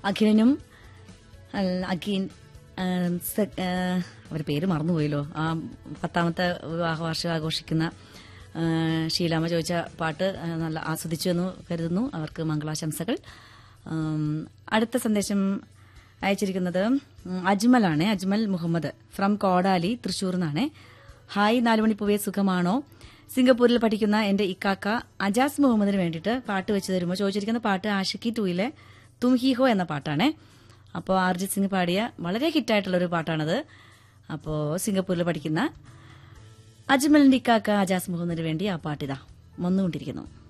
അഖിലനും അൽ- അഖീൻ ആ, സെ- ആ, അവരുടെ പേര് മറന്നുപോയല്ലോ ആ പത്താമത്തെ വിവാഹ വാർഷികം ആഘോഷിക്കുന്ന ആ, ഷീലാമ്മ ചോദിച്ച പാട്ട് ആ, നല്ല ആസ്വദിച്ചു എന്ന് കരുതുന്നു അവർക്ക് മംഗളാശംസകൾ ഉം, അടുത്ത സന്ദേശം അയച്ചിരിക്കുന്നത് ഉം, അജ്മലാണ് അജ്മൽ മുഹമ്മദ് ഫ്രം കോടാലി തൃശൂർ നിന്നാണ് ഹായ് നാലുമണിപ്പൂവേ സുഖമാണോ സിംഗപ്പൂരിൽ പഠിക്കുന്ന എന്റെ ഇക്കാക്ക അജാസ് മുഹമ്മദിന് വേണ്ടിയിട്ട് പാട്ട് വെച്ച് തരുമ്പോൾ ചോദിച്ചിരിക്കുന്ന പാട്ട് ആഷിക്കി ടൂയിലെ തും ഹി ഹോ എന്ന പാട്ടാണ് അപ്പോൾ അർജിത് സിംഗ് പാടിയ വളരെ ഹിറ്റായിട്ടുള്ള ഒരു പാട്ടാണത് അപ്പോൾ സിംഗപ്പൂരിൽ പഠിക്കുന്ന അജ്മലിന്റെ ഇക്കാക്ക അജാസ് മുഹമ്മദിന് വേണ്ടി ആ പാട്ടിതാ വന്നുകൊണ്ടിരിക്കുന്നു